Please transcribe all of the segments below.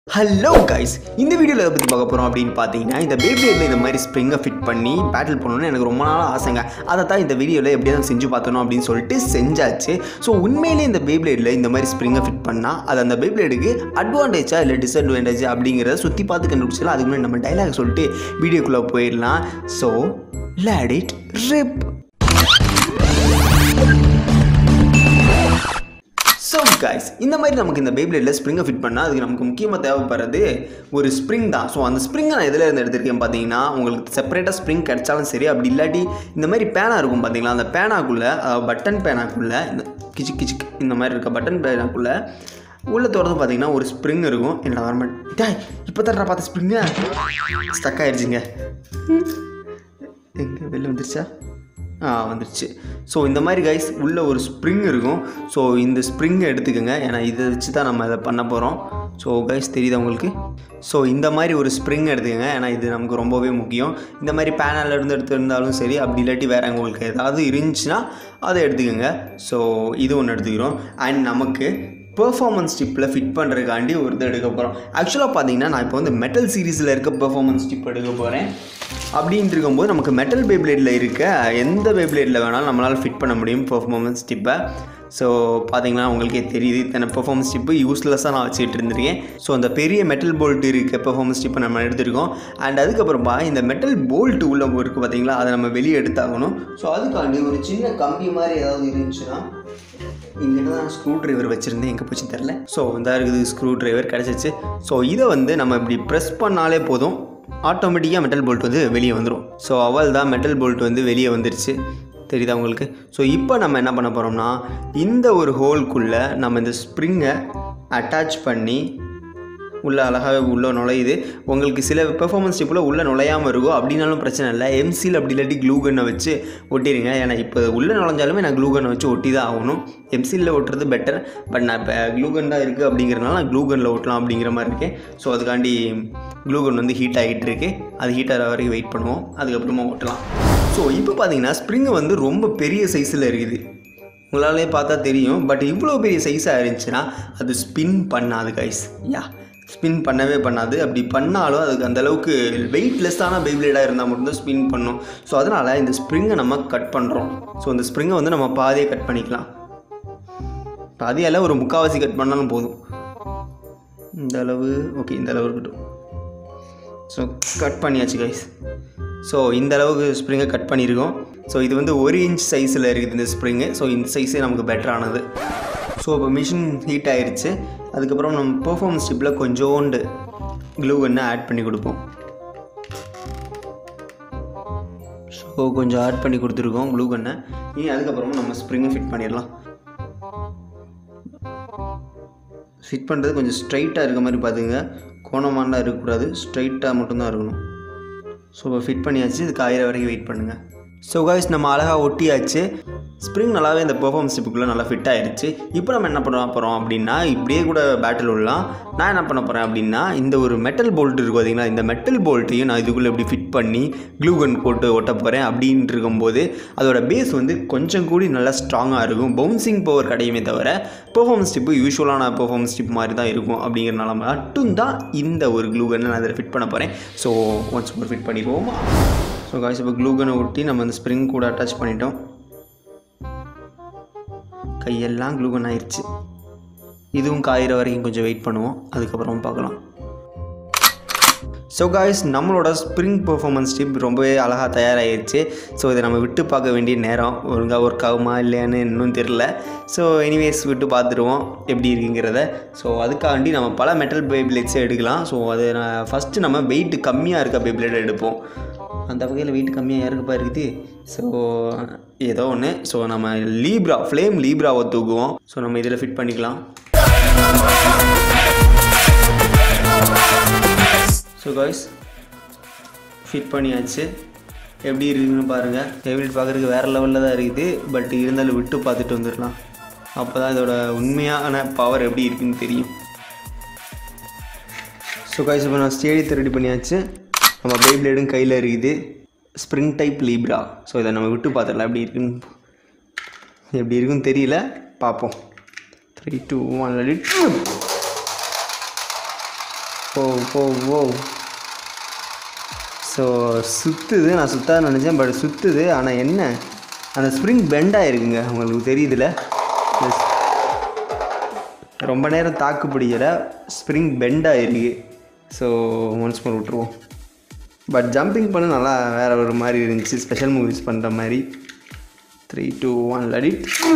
hello guys இந்த வீடியோவில் எதை பற்றி பார்க்க போகிறோம் அப்படின்னு பார்த்தீங்கன்னா இந்த பேப்ளேடில் இந்த மாதிரி ஸ்ப்ரிங்கை ஃபிட் பண்ணி பேட்டில் பண்ணணும்னு எனக்கு ரொம்ப நாள் ஆசைங்க அதை தான் இந்த வீடியோவில் எப்படியாவது செஞ்சு பார்த்தணும் அப்படின்னு சொல்லிட்டு செஞ்சாச்சு ஸோ உண்மையிலே இந்த பேப்ளேடில் இந்த மாதிரி ஸ்ப்ரிங்கை ஃபிட் பண்ணால் அது அந்த பேப்ளேடுக்கு அட்வான்டேஜா இல்லை டிஸ்அட்வான்டேஜ் அப்படிங்கிறத சுற்றி பார்த்து கண்டுபிடிச்சலாம் அதுக்கு முன்னாடி நம்ம டைலாக் சொல்லிட்டு வீடியோக்குள்ளே போயிடலாம் so let it rip so guys இந்த மாதிரி நமக்கு இந்த பேப்ளேடில் ஸ்ப்ரிங்கை ஃபிட் பண்ணால் அதுக்கு நமக்கு முக்கியமாக தேவைப்படுறது ஒரு ஸ்ப்ரிங் தான் ஸோ அந்த ஸ்ப்ரிங்கை நான் எதில் இருந்து எடுத்திருக்கேன் பார்த்தீங்கன்னா உங்களுக்கு செப்பரேட்டாக ஸ்ப்ரிங் கிடைச்சாலும் சரி அப்படி இல்லாட்டி இந்த மாதிரி பேனா இருக்கும் பார்த்தீங்களா அந்த பேனாக்குள்ளே பட்டன் பேனாக்குள்ளே இந்த கிச்சு கிச்சுக்கு இந்த மாதிரி இருக்க பட்டன் பேனாக்குள்ளே உள்ளே திறந்து பார்த்தீங்கன்னா ஒரு ஸ்ப்ரிங் இருக்கும் என்னடா வரமாட் டேய் இப்போ தான் பார்த்த ஸ்ப்ரிங்கு ஸ்டக் ஆயிடுச்சுங்க எங்கே வெளில வந்துருச்சா ஆ வந்துருச்சு ஸோ இந்த மாதிரி கைஸ் உள்ள ஒரு ஸ்ப்ரிங் இருக்கும் ஸோ இந்த ஸ்ப்ரிங்கை எடுத்துக்கோங்க ஏன்னா இதை வச்சு தான் நம்ம இதை பண்ண போகிறோம் ஸோ கைஸ் தெரியுதா உங்களுக்கு ஸோ இந்த மாதிரி ஒரு ஸ்ப்ரிங் எடுத்துக்கோங்க ஏன்னா இது நமக்கு ரொம்பவே முக்கியம் இந்த மாதிரி பேனலில் இருந்து எடுத்திருந்தாலும் சரி அப்படி இல்லாட்டி வேறு உங்களுக்கு ஏதாவது இருந்துச்சுன்னா அதை எடுத்துக்கோங்க ஸோ இது ஒன்று எடுத்துக்கிறோம் அண்ட் நமக்கு பெர்ஃபார்மன்ஸ் டிப்பில் ஃபிட் பண்ணுறதுக்காண்டி ஒரு இது எடுக்க போகிறோம் ஆக்சுவலாக பார்த்தீங்கன்னா நான் இப்போ வந்து மெட்டல் சீரீஸில் இருக்க பெர்ஃபார்மன்ஸ் டிப் எடுக்க போகிறேன் அப்படின்ட்டு இருக்கும்போது நமக்கு மெட்டல் பேப்ளேடில் இருக்க எந்த பேப்ளேடில் வேணாலும் நம்மளால் ஃபிட் பண்ண முடியும் பெர்ஃபார்மன்ஸ் டிப்பை ஸோ பார்த்தீங்கன்னா உங்களுக்கே தெரியுது இத்தனை பெர்ஃபார்மன்ஸ் டிப்பு யூஸ்லெஸ்ஸாக நான் வச்சுட்டு இருந்திருக்கேன் ஸோ அந்த பெரிய மெட்டல் போல்ட் இருக்க பெர்ஃபார்மன்ஸ் டிப்பை நம்ம எடுத்திருக்கோம் அண்ட் அதுக்கப்புறமா இந்த மெட்டல் போல்ட் உள்ள இருக்குது பார்த்தீங்களா அதை நம்ம வெளியே எடுத்தாகணும் ஸோ அதுக்காண்டி ஒரு சின்ன கம்பி மாதிரி ஏதாவது இருந்துச்சுன்னா இங்கே தான் ஸ்க்ரூ டிரைவர் வச்சுருந்தேன் எங்கே போச்சு தெரில ஸோ இந்த இருக்குது ஸ்க்ரூ டிரைவர் கிடச்சிச்சு ஸோ இதை வந்து நம்ம இப்படி ப்ரெஸ் பண்ணாலே போதும் ஆட்டோமேட்டிக்காக மெட்டல் போல்ட் வந்து வெளியே வந்துடும் ஸோ அவள் தான் மெட்டல் போல்ட் வந்து வெளியே வந்துருச்சு தெரியுதா உங்களுக்கு ஸோ இப்போ நம்ம என்ன பண்ண போகிறோம்னா இந்த ஒரு ஹோல்குள்ளே நம்ம இந்த ஸ்ப்ரிங்கை அட்டாச் பண்ணி உள்ளே அழகாகவே உள்ளே நுழையுது உங்களுக்கு சில பெர்ஃபார்மன்ஸ் டிப்பில் உள்ளே நுழையாமல் இருக்கும் அப்படின்னாலும் பிரச்சனை இல்லை எம்சியில் அப்படி இல்லாட்டி க்ளூகனை வச்சு ஒட்டிடுங்க ஏன்னா இப்போ உள்ளே நுழைஞ்சாலுமே நான் க்ளூகனை வச்சு ஒட்டி தான் ஆகணும் எம்சியில் ஒட்டுறது பெட்டர் பட் நான் இப்போ க்ளூகன் தான் இருக்குது அப்படிங்கிறனால நான் க்ளூகனில் ஒட்டலாம் அப்படிங்கிற மாதிரி இருக்கேன் ஸோ அதுக்காண்டி க்ளூகன் வந்து ஹீட் ஆகிட்டு இருக்கு அது ஹீட் ஆகிற வரைக்கும் வெயிட் பண்ணுவோம் அதுக்கப்புறமா ஒட்டலாம் ஸோ இப்போ பார்த்தீங்கன்னா ஸ்ப்ரிங்கு வந்து ரொம்ப பெரிய சைஸில் இருக்குது உங்களாலே பார்த்தா தெரியும் பட் இவ்வளோ பெரிய சைஸாக இருந்துச்சுன்னா அது ஸ்பின் பண்ணாது கைஸ் யா ஸ்பின் பண்ணவே பண்ணாது அப்படி பண்ணாலும் அதுக்கு அந்த அளவுக்கு வெயிட்லெஸ்ஸான பேப்ளேடாக இருந்தால் மட்டும்தான் ஸ்பின் பண்ணும் ஸோ அதனால் இந்த ஸ்ப்ரிங்கை நம்ம கட் பண்ணுறோம் ஸோ இந்த ஸ்ப்ரிங்கை வந்து நம்ம பாதியை கட் பண்ணிக்கலாம் பாதியால் ஒரு முக்கால்வாசி கட் பண்ணாலும் போதும் இந்த அளவு ஓகே இந்த அளவு இருக்கட்டும் ஸோ கட் பண்ணியாச்சு கைஸ் ஸோ இந்த அளவுக்கு ஸ்ப்ரிங்கை கட் பண்ணியிருக்கோம் ஸோ இது வந்து ஒரு இன்ச் சைஸில் இருக்குது இந்த ஸ்ப்ரிங்கு ஸோ இந்த சைஸே நமக்கு பெட்டரானது ஸோ இப்போ மிஷின் ஹீட் ஆயிருச்சு அதுக்கப்புறம் நம்ம பெர்ஃபார்மன்ஸ் டிப்பில் கொஞ்சோண்டு க்ளூ கன்னை ஆட் பண்ணி கொடுப்போம் ஸோ கொஞ்சம் ஆட் பண்ணி கொடுத்துருக்கோம் க்ளூ கன்னை இனி அதுக்கப்புறமா நம்ம ஸ்ப்ரிங்கை ஃபிட் பண்ணிடலாம் ஃபிட் பண்ணுறது கொஞ்சம் ஸ்ட்ரைட்டாக இருக்க மாதிரி பார்த்துங்க கோணமாலாம் இருக்கக்கூடாது ஸ்ட்ரைட்டாக மட்டும்தான் இருக்கணும் ஸோ இப்போ ஃபிட் பண்ணியாச்சு இது காயிற வரைக்கும் வெயிட் பண்ணுங்கள் ஸோ காய்ஸ் நம்ம அழகாக ஒட்டியாச்சு ஸ்ப்ரிங் நல்லாவே இந்த பெர்ஃபார்மன்ஸ் டிப்புக்குள்ளே நல்லா ஃபிட் ஆயிருச்சு இப்போ நம்ம என்ன பண்ண போகிறோம் அப்படின்னா இப்படியே கூட பேட்டில் விடலாம் நான் என்ன பண்ண போகிறேன் அப்படின்னா இந்த ஒரு மெட்டல் போல்ட் இருக்கும் பார்த்தீங்களா இந்த மெட்டல் போல்ட்டையும் நான் இதுக்குள்ளே இப்படி ஃபிட் பண்ணி க்ளூகன் போட்டு ஒட்ட போகிறேன் அப்படின்ட்டு இருக்கும்போது அதோட பேஸ் வந்து கொஞ்சம் கூடி நல்லா ஸ்ட்ராங்காக இருக்கும் பவுன்சிங் பவர் கிடையுமே தவிர பெர்ஃபார்மன்ஸ் டிப்பு யூஸ்வலான பெர்ஃபார்மன்ஸ் டிப் மாதிரி தான் இருக்கும் அப்படிங்கிறனால மட்டும்தான் இந்த ஒரு க்ளூகனை நான் அதில் ஃபிட் பண்ண போகிறேன் ஸோ ஒன்ஸ் மோர் ஃபிட் பண்ணிடுவோமா ஸோ காய்ஸ் இப்போ க்ளூகனை ஒட்டி நம்ம அந்த ஸ்ப்ரிங் கூட அட்டாச் பண்ணிட்டோம் கையெல்லாம் க்ளூகன் ஆயிடுச்சு இதுவும் காயிற வரைக்கும் கொஞ்சம் வெயிட் பண்ணுவோம் அதுக்கப்புறம் பார்க்கலாம் ஸோ காய்ஸ் நம்மளோட ஸ்ப்ரிங் பெர்ஃபார்மன்ஸ் டிப் ரொம்பவே அழகாக தயாராகிருச்சு ஸோ இதை நம்ம விட்டு பார்க்க வேண்டிய நேரம் ஒழுங்காக ஒர்க் ஆகுமா இல்லையான்னு இன்னும் தெரில ஸோ எனிவேஸ் விட்டு பார்த்துருவோம் எப்படி இருக்குங்கிறத ஸோ அதுக்காண்டி நம்ம பல மெட்டல் பேப்ளேட்ஸே எடுக்கலாம் ஸோ அது நான் ஃபஸ்ட்டு நம்ம வெயிட் கம்மியாக இருக்க பேப்ளேட் எடுப்போம் அந்த வகையில் வெயிட் கம்மியாக யாருக்குப்பா இருக்குது ஸோ ஏதோ ஒன்று ஸோ நம்ம லீப்ரா ஃப்ளேம் லீப்ராவை தூக்குவோம் ஸோ நம்ம இதில் ஃபிட் பண்ணிக்கலாம் ஸோ காய்ஸ் ஃபிட் பண்ணியாச்சு எப்படி இருக்குதுன்னு பாருங்கள் டேபிள் பார்க்குறதுக்கு வேறு லெவலில் தான் இருக்குது பட் இருந்தாலும் விட்டு பார்த்துட்டு வந்துடலாம் அப்போ தான் இதோட உண்மையான பவர் எப்படி இருக்குன்னு தெரியும் ஸோ காய்ஸ் இப்போ நான் ஸ்டேடியத்தை ரெடி பண்ணியாச்சு நம்ம பேப்ளேடும் கையில் இருக்குது ஸ்ப்ரிங் டைப் லீப்ரா ஸோ இதை நம்ம விட்டு பார்த்துடலாம் எப்படி இருக்குன்னு எப்படி இருக்குன்னு தெரியல பார்ப்போம் த்ரீ டூ ஒன் ஓ ஓ ஓ ஸோ சுற்றுது நான் சுத்தாது நினச்சேன் பட் சுற்றுது ஆனால் என்ன அந்த ஸ்ப்ரிங் பெண்ட் ஆகிருக்குங்க உங்களுக்கு தெரியுதுல இந்த ஸ்- ரொம்ப நேரம் தாக்கு பிடிக்கல ஸ்ப்ரிங் பெண்ட் ஆகிருக்கு ஸோ ஒன்ஸ் மோர் விட்ருவோம் பட் ஜம்பிங் பண்ண நல்லா வேறு ஒரு மாதிரி இருந்துச்சு ஸ்பெஷல் மூவிஸ் பண்ணுற மாதிரி த்ரீ டூ ஒன் லடி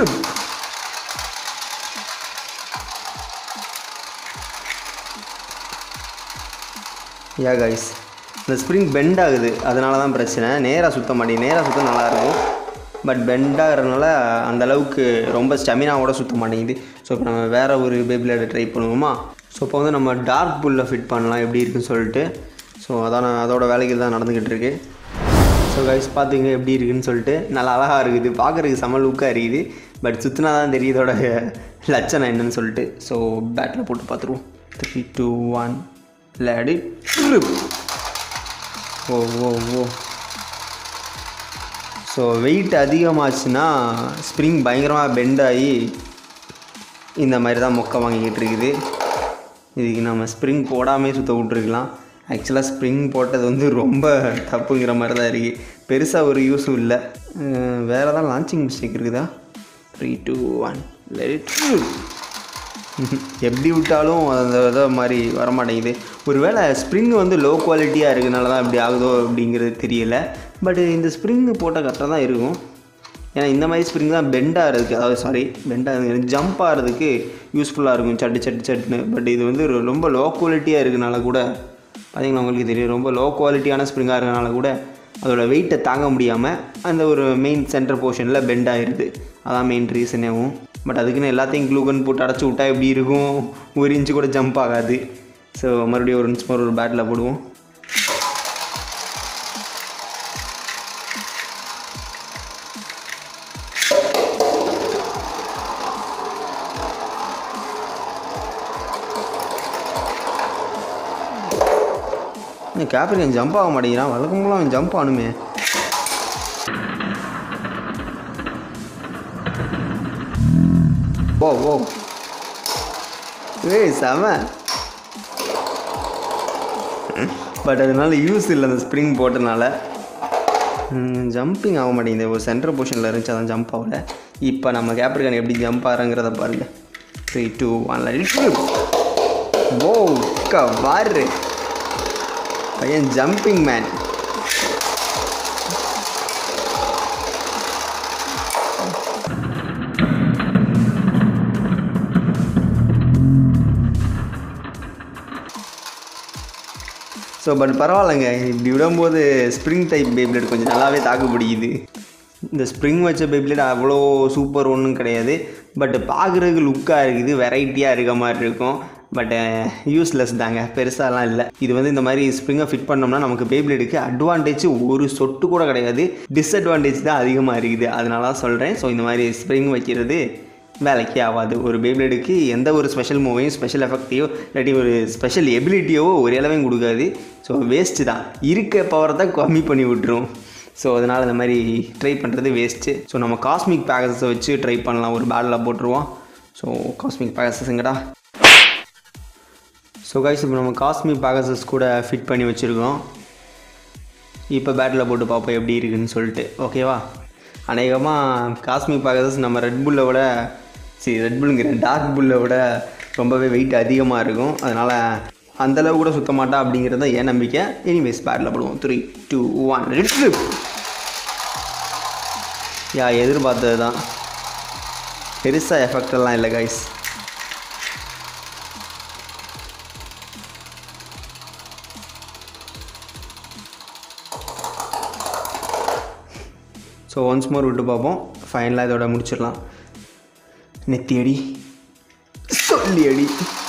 யா கைஸ் இந்த ஸ்ப்ரிங் பெண்ட் ஆகுது அதனால தான் பிரச்சனை நேராக சுத்த மாட்டேங்குது நேராக சுத்த நல்லாயிருக்கும் பட் பெண்ட் ஆகிறதுனால அந்த அளவுக்கு ரொம்ப ஸ்டெமினாவோட சுத்த மாட்டேங்குது ஸோ இப்போ நம்ம வேறு ஒரு பேபிளேடை ட்ரை பண்ணுவோமா ஸோ இப்போ வந்து நம்ம டார்க் புல்லை ஃபிட் பண்ணலாம் எப்படி இருக்குன்னு சொல்லிட்டு ஸோ அதான் அதோட வேலைகள் தான் நடந்துக்கிட்டு இருக்கு ஸோ கைஸ் பார்த்துங்க எப்படி இருக்குன்னு சொல்லிட்டு நல்லா அழகாக இருக்குது பார்க்குறதுக்கு செம லுக்காக இருக்குது பட் சுற்றினா தான் தெரியுது இதோட லட்சணம் என்னன்னு சொல்லிட்டு ஸோ பேட்டில் போட்டு பார்த்துருவோம் த்ரீ டூ ஒன் லேடி ஓ ஓ ஓ ஸோ வெயிட் அதிகமாச்சுன்னா ஸ்ப்ரிங் பயங்கரமாக பெண்ட் ஆகி இந்த மாதிரி தான் மொக்க வாங்கிக்கிட்டு இருக்குது இதுக்கு நம்ம ஸ்ப்ரிங் போடாமே சுற்ற விட்ருக்கலாம் ஆக்சுவலாக ஸ்ப்ரிங் போட்டது வந்து ரொம்ப தப்புங்கிற மாதிரி தான் இருக்குது பெருசாக ஒரு யூஸும் இல்லை அஹ் வேறு ஏதாவது லான்ச்சிங் மிஸ்டேக் இருக்குதா த்ரீ டூ ஒன் லெட் எப்படி விட்டாலும் அந்த இதை மாதிரி வரமாட்டேங்குது ஒருவேளை ஸ்ப்ரிங் வந்து லோ குவாலிட்டியாக இருக்கனால தான் இப்படி ஆகுதோ அப்படிங்கிறது தெரியல பட் இந்த ஸ்ப்ரிங் போட்டால் கரெக்டாக தான் இருக்கும் ஏன்னா இந்த மாதிரி ஸ்ப்ரிங் தான் பெண்ட் ஆகிறதுக்கு அதாவது சாரி பெண்ட் ஆகுது ஜம்ப் ஆகிறதுக்கு யூஸ்ஃபுல்லாக இருக்கும் சட்டு சட்டு சட்டுன்னு பட் இது வந்து ரொ- ரொம்ப லோ குவாலிட்டியாக இருக்கனால கூட பார்த்தீங்களா உங்களுக்கு தெரியும் ரொம்ப லோ குவாலிட்டியான ஸ்ப்ரிங்காக இருக்கனால கூட அதோட வெயிட்டை தாங்க முடியாமல் அந்த ஒரு மெயின் சென்டர் போர்ஷனில் பெண்ட் ஆகிடுது அதான் மெயின் ரீசனேவும் பட் அதுக்குன்னு எல்லாத்தையும் க்ளூகன் போட்டு அடைச்சி விட்டா எப்படி இருக்கும் ஒரு இன்ச்சு கூட ஜம்ப் ஆகாது ஸோ மறுபடியும் ஒரு இன்ச் ஒரு பேட்டில் போடுவோம் இந்த கேப்ரிகன் ஜம்ப் ஆக மாட்டேங்கிறான் வழக்கம்போல அவன் ஜம்ப் ஆகணுமே ஓ ஓ ஏய் செம பட் அதனால யூஸ் இல்லை அந்த ஸ்ப்ரிங் போட்டனால ஜம்பிங் ஆக மாட்டேங்குது ஒரு சென்டர் பொசிஷனில் இருந்துச்சு அதான் ஜம்ப் ஆகல இப்போ நம்ம கேப்ரிகன் எப்படி ஜம்ப் ஆகிறங்கிறத பாருங்க த்ரீ டூ ஒன் ஓ வாரு பையன் ஜம்பிங் மேன் ஸோ பட் பரவாயில்லைங்க இப்படி விடும்போது ஸ்ப்ரிங் டைப் பேப்ளேட் கொஞ்சம் நல்லாவே தாக்கு பிடிக்குது இந்த ஸ்ப்ரிங் வச்ச பேப்ளேட் அவ்வளோ சூப்பர் ஒன்றும் கிடையாது பட் பார்க்குறதுக்கு லுக்காக இருக்குது வெரைட்டியாக இருக்க மாதிரி இருக்கும் பட் யூஸ்லெஸ் தாங்க பெருசாலாம் இல்லை இது வந்து இந்த மாதிரி ஸ்ப்ரிங்கை ஃபிட் பண்ணோம்னா நமக்கு பேப்ளேடுக்கு அட்வான்டேஜ் ஒரு சொட்டு கூட கிடையாது டிஸ்அட்வான்டேஜ் தான் அதிகமாக இருக்குது அதனால தான் சொல்கிறேன் ஸோ இந்த மாதிரி ஸ்ப்ரிங் வைக்கிறது வேலைக்கே ஆகாது ஒரு பேப்ளேடுக்கு எந்த ஒரு ஸ்பெஷல் மூவையும் ஸ்பெஷல் எஃபெக்டையோ இல்லாட்டி ஒரு ஸ்பெஷல் எபிலிட்டியோ ஒரு அளவையும் கொடுக்காது ஸோ வேஸ்ட்டு தான் இருக்க பவரை தான் கம்மி பண்ணி விட்டுரும் ஸோ அதனால் இந்த மாதிரி ட்ரை பண்ணுறது வேஸ்ட்டு ஸோ நம்ம காஸ்மிக் பேகஸை வச்சு ட்ரை பண்ணலாம் ஒரு பேட்டில் போட்டுருவோம் ஸோ காஸ்மிக் பேகஸஸ்ங்கடா ஸோ கைஸ் இப்போ நம்ம காஸ்மிக் பேகசஸ் கூட ஃபிட் பண்ணி வச்சுருக்கோம் இப்போ பேட்டில் போட்டு பார்ப்போம் எப்படி இருக்குன்னு சொல்லிட்டு ஓகேவா அநேகமாக காஸ்மிக் பேகசஸ் நம்ம ரெட் புல்லை விட சரி ரெட் புல்லுங்கிறேன் டார்க் புல்லை விட ரொம்பவே வெயிட் அதிகமாக இருக்கும் அதனால் அந்தளவு கூட சுத்த மாட்டா அப்படிங்கிறது தான் என் நம்பிக்கை எனிவேஸ் பேட்டில் போடுவோம் த்ரீ டூ ஒன் ரெட் யா எதிர்பார்த்தது தான் பெருசாக எஃபெக்ட் எல்லாம் இல்லை கைஸ் ஸோ ஒன்ஸ் மோர் விட்டு பார்ப்போம் ஃபைனலாக இதோட முடிச்சிடலாம் நெத்தி அடி சொல்லி அடி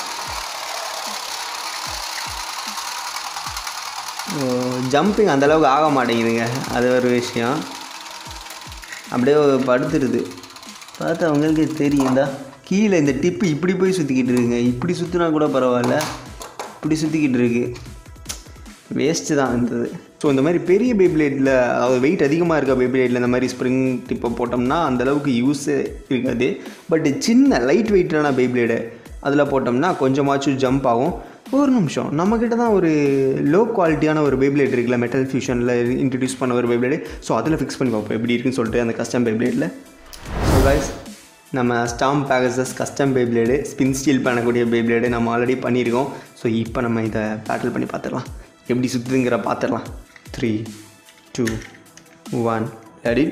ஜம்பிங் அந்தளவுக்கு ஆக மாட்டேங்குதுங்க அது ஒரு விஷயம் அப்படியே படுத்துருது பார்த்தா அவங்களுக்கு தெரியுதா கீழே இந்த டிப்பு இப்படி போய் சுற்றிக்கிட்டு இருக்குங்க இப்படி சுற்றினா கூட பரவாயில்ல இப்படி சுற்றிக்கிட்டு இருக்கு வேஸ்ட்டு தான் இருந்தது ஸோ இந்த மாதிரி பெரிய பேப்ளேட்டில் அதாவது வெயிட் அதிகமாக இருக்க பேப்ளேட்டில் இந்த மாதிரி ஸ்ப்ரிங் டிப்பை போட்டோம்னா அந்த அளவுக்கு யூஸே இருக்காது பட் சின்ன லைட் வெயிட்டான பேப்ளேடு அதில் போட்டோம்னா கொஞ்சமாச்சும் ஜம்ப் ஆகும் ஒரு நிமிஷம் நம்மக்கிட்ட தான் ஒரு லோ குவாலிட்டியான ஒரு பேப்ளேட் இருக்குல்ல மெட்டல் ஃபியூஷனில் இன்ட்ரடியூஸ் பண்ண ஒரு பேப்ளேடு ஸோ அதில் ஃபிக்ஸ் பண்ணி பார்ப்போம் எப்படி இருக்குன்னு சொல்லிட்டு அந்த கஸ்டம் பேப்ளேடில் ஸோ கைஸ் நம்ம storm Pegasus custom Beyblade spin steal பண்ணக்கூடிய பேப்ளேடு நம்ம ஆல்ரெடி பண்ணியிருக்கோம் ஸோ இப்போ நம்ம இதை பேட்டில் பண்ணி பார்த்துடலாம் எப்படி சுற்றுதுங்கிற பார்த்துடலாம் த்ரீ டூ ஒன் ரெடி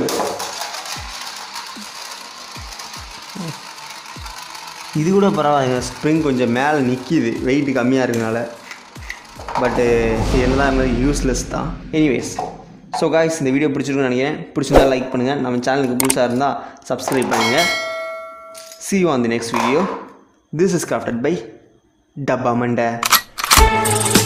இது கூட பரவாயில்லைங்க ஸ்ப்ரிங் கொஞ்சம் மேலே நிற்கிது வெயிட் கம்மியாக இருக்கனால பட்டு எல்லாமே யூஸ்லெஸ் தான் எனிவேஸ் ஸோ காய்ஸ் இந்த வீடியோ பிடிச்சிருக்குன்னு நினைக்கிறேன் பிடிச்சிருந்தா லைக் பண்ணுங்கள் நம்ம சேனலுக்கு புதுசாக இருந்தால் சப்ஸ்கிரைப் பண்ணுங்கள் see you on the next video this is crafted by டப்பா மண்டை